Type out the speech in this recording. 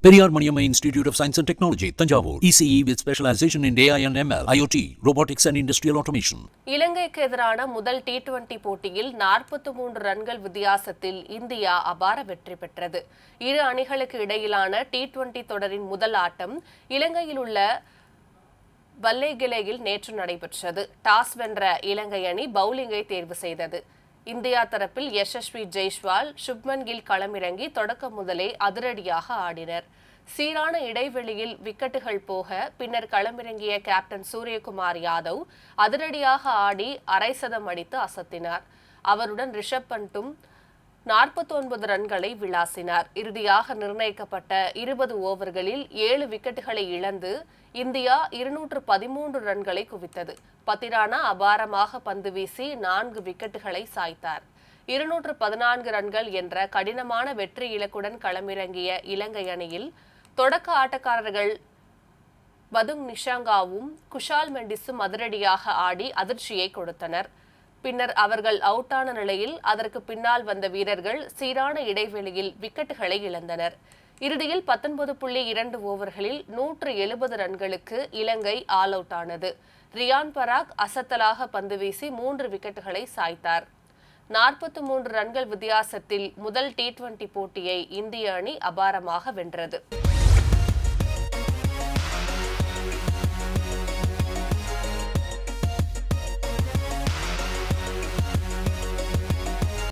Periyar Maniamma Institute of Science and Technology, Tanjavur, ECE with specialization in AI and ML, IoT, robotics and industrial automation. இலங்கைக்கு எதிரான முதல் T twenty போட்டியில் நாற்பத்தி மூன்று ரன்கள் வித்தியாசத்தில் இந்தியா அபார வெற்றி பெற்றது இரு அணிகளுக்கு இடையிலான டி டுவெண்டி தொடரின் முதல் ஆட்டம் இலங்கையில் உள்ள வல்லேகிலேயில் நேற்று நடைபெற்றது டாஸ் வென்ற இலங்கை அணி பவுலிங்கை தேர்வு செய்தது இந்தியா தரப்பில் யசஸ்வி ஜெய்ஸ்வால் சுப்மன் கில் களமிறங்கி தொடக்கம் முதலே அதிரடியாக ஆடினர் சீரான இடைவெளியில் விக்கெட்டுகள் போக பின்னர் களமிறங்கிய கேப்டன் சூரியகுமார் யாதவ் அதிரடியாக ஆடி அரை சதம் அடித்து அசத்தினார் அவருடன் ரிஷப் பண்டும் நாற்பத்தொன்பது ரன்களை விளாசினார் இறுதியாக நிர்ணயிக்கப்பட்ட இருபது ஓவர்களில் ஏழு விக்கெட்டுகளை இழந்து இந்தியா இருநூற்று பதிமூன்று ரன்களை குவித்தது பத்திரானா அபாரமாக பந்து வீசி நான்கு விக்கெட்டுகளை சாய்த்தார் இருநூற்று பதினான்கு ரன்கள் என்ற கடினமான வெற்றி இலக்குடன் களமிறங்கிய இலங்கை அணியில் தொடக்க ஆட்டக்காரர்கள் பதுங் நிஷாங்காவும் குஷால் மெண்டிஸும் அதிரடியாக ஆடி அதிர்ச்சியை கொடுத்தனர் பின்னர் அவர்கள் அவுட்டான நிலையில் அதற்கு பின்னால் வந்த வீரர்கள் சீரான இடைவெளியில் விக்கெட்டுகளை இழந்தனர் இறுதியில் பத்தொன்பது புள்ளி இரண்டு ஓவர்களில் நூற்று எழுபது ரன்களுக்கு இலங்கை ஆல் அவுட் ஆனது ரியான் பராக் அசத்தலாக பந்து வீசி மூன்று விக்கெட்டுகளை சாய்த்தார் நாற்பத்தி மூன்று ரன்கள் வித்தியாசத்தில் முதல் டி டுவெண்டி போட்டியை இந்திய அணி அபாரமாக வென்றது